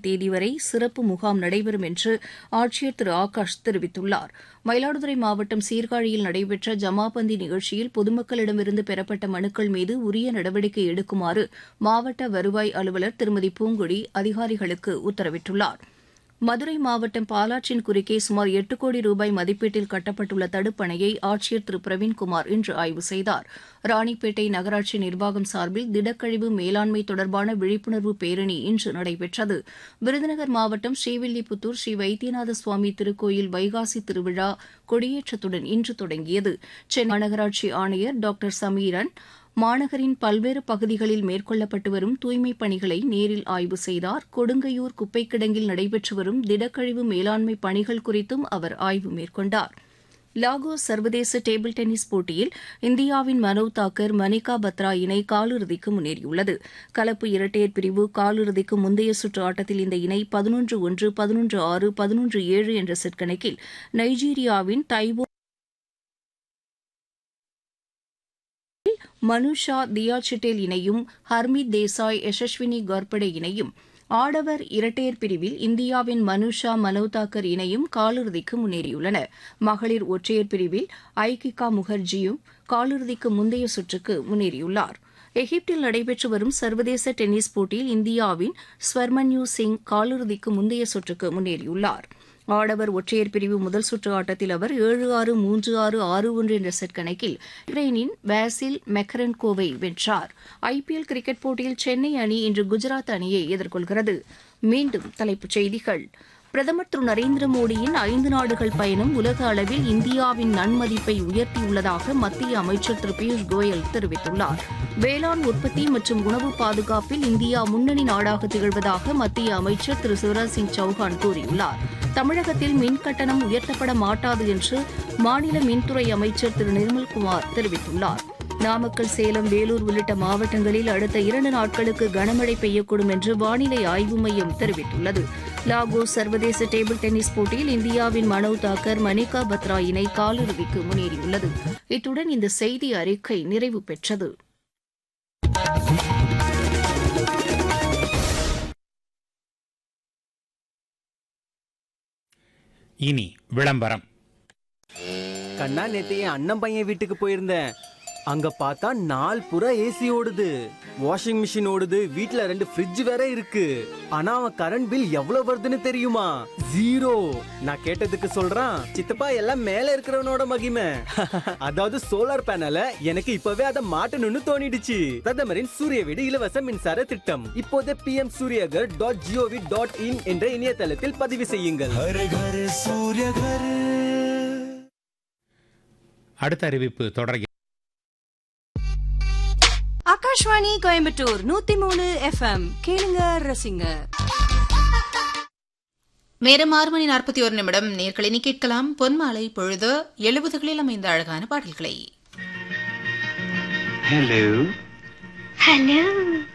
தேதி வரை சிறப்பு முகாம் நடைபெறும் என்று ஆட்சியர் திரு ஆகாஷ் தெரிவித்துள்ளார் மயிலாடுதுறை மாவட்டம் சீர்காழியில் நடைபெற்ற ஜமாபந்தி நிகழ்ச்சியில் பொதுமக்களிடமிருந்து பெறப்பட்ட மனுக்கள் மீது உரிய நடவடிக்கை எடுக்குமாறு மாவட்ட வருவாய் அலுவலர் திருமதி பூங்கொடி அதிகாரிகளுக்கு உத்தரவிட்டுள்ளார் மதுரை மாவட்டம் பாலாற்றின் குறுக்கே சுமார் எட்டு கோடி ரூபாய் மதிப்பீட்டில் கட்டப்பட்டுள்ள தடுப்பணையை ஆட்சியர் திரு பிரவீன்குமார் இன்று ஆய்வு செய்தார் ராணிப்பேட்டை நகராட்சி நிர்வாகம் சார்பில் திடக்கழிவு மேலாண்மை தொடர்பான விழிப்புணர்வு பேரணி இன்று நடைபெற்றது விருதுநகர் மாவட்டம் ஸ்ரீவில்லிபுத்தூர் ஸ்ரீ வைத்தியநாத சுவாமி திருக்கோயில் வைகாசி திருவிழா கொடியேற்றத்துடன் இன்று தொடங்கியது சென்னை மாநகராட்சி ஆணையர் டாக்டர் சமீரன் மாநகரின் பல்வேறு பகுதிகளில் மேற்கொள்ளப்பட்டு வரும் தூய்மைப் பணிகளை நேரில் ஆய்வு செய்தார் கொடுங்கையூர் குப்பைக் கிடங்கில் நடைபெற்று வரும் திடக்கழிவு மேலாண்மை பணிகள் குறித்தும் அவர் ஆய்வு மேற்கொண்டார் லாகோஸ் சர்வதேச டேபிள் டென்னிஸ் போட்டியில் இந்தியாவின் மனோவ் தாக்கர் மணிகா பத்ரா இணை காலிறுதிக்கு முன்னேறியுள்ளது கலப்பு இரட்டையர் பிரிவு காலிறுதிக்கு முந்தைய சுற்று ஆட்டத்தில் இந்த இணை பதினொன்று ஒன்று பதினொன்று ஆறு பதினொன்று ஏழு என்ற செட் கணக்கில் நைஜீரியாவின் தைவோ மனுஷா தியாசிட்டேல் இணையும் ஹர்மீத் தேசாய் யசஸ்வினி கார்படே இணையும் ஆடவர் இரட்டையர் பிரிவில் இந்தியாவின் மனுஷா மனோதாக்கர் இணையும் காலிறுதிக்கு முன்னேறியுள்ளன மகளிர் ஒற்றையர் பிரிவில் ஐகிகா முகர்ஜியும் காலிறுதிக்கு முந்தைய சுற்றுக்கு முன்னேறியுள்ளார் எகிப்தில் நடைபெற்று வரும் சர்வதேச டென்னிஸ் போட்டியில் இந்தியாவின் ஸ்வர்மன்யூ சிங் காலிறுதிக்கு முந்தைய சுற்றுக்கு முன்னேறியுள்ளார் ஆடவர் ஒற்றையர் பிரிவு முதல் சுற்று ஆட்டத்தில் அவர் ஏழு ஆறு மூன்று ஆறு ஆறு ஒன்று என்ற செட் கணக்கில் யுக்ரைனின் வேசில் மெக்கரன்கோவை வென்றார் ஐபிஎல் கிரிக்கெட் போட்டியில் சென்னை அணி இன்று குஜராத் அணியை எதிர்கொள்கிறது மீண்டும் தலைப்புச் செய்திகள் பிரதமர் திரு நரேந்திர மோடியின் ஐந்து நாடுகள் பயணம் உலக அளவில் இந்தியாவின் நன்மதிப்பை உயர்த்தியுள்ளதாக மத்திய அமைச்சர் திரு பியூஷ் கோயல் தெரிவித்துள்ளார் வேளாண் உற்பத்தி மற்றும் உணவு பாதுகாப்பில் இந்தியா முன்னணி நாடாக திகழ்வதாக மத்திய அமைச்சர் திரு சிவராஜ் சிங் சௌஹான் கூறியுள்ளார் தமிழகத்தில் மின் கட்டணம் உயர்த்தப்பட மாட்டாது என்று மாநில மின்துறை அமைச்சர் திரு நிர்மல்குமார் தெரிவித்துள்ளார் நாமக்கல் சேலம் வேலூர் உள்ளிட்ட மாவட்டங்களில் அடுத்த இரண்டு நாட்களுக்கு கனமழை பெய்யக்கூடும் என்று வானிலை ஆய்வு மையம் தெரிவித்துள்ளது லாகோஸ் சர்வதேச டேபிள் டென்னிஸ் போட்டியில் இந்தியாவின் மனோவ் தாக்கர் மணிகா பத்ரா இணை காலிறுதிக்கு முன்னேறியுள்ளது இத்துடன் இந்த செய்தி அறிக்கை நிறைவு பெற்றது இனி விளம்பரம் கண்ணா நேத்து என் அண்ணன் பையன் வீட்டுக்கு போயிருந்தேன் அங்க பார்த்தா நாள் புறா ஏசி ஓடுது வாஷிங் மிஷின் ஓடுது வீட்ல ரெண்டு ஃப்ரிட்ஜ் வேற இருக்கு ஆனா அவன் கரண்ட் பில் எவ்வளவு வருதுன்னு தெரியுமா ஜீரோ நான் கேட்டதுக்கு சொல்றான் சித்தப்பா எல்லாம் மேல இருக்கிறவனோட மகிமை அதாவது சோலார் பேனல எனக்கு இப்பவே அதை மாட்டணும்னு தோணிடுச்சு பிரதமரின் சூரிய வீடு இலவச மின்சார திட்டம் இப்போதே P M Suryaghar dot G O V dot in என்ற இணையதளத்தில் பதிவு செய்யுங்கள் அடுத்த அறிவிப்பு தொடர்கிறது ஆகாஷ்வாணி கோயம்புத்தூர் நூத்தி மூணு எஃப்எம் கேளுங்க ரசிங்க நேரம் ஆறு மணி நாற்பத்தி ஒரு நிமிடம் நேர்களினி கேட்கலாம் பொன்மாலை பொழுது எழுபதுகளில் அமைந்த அழகான பாடல்களை Hello. Hello.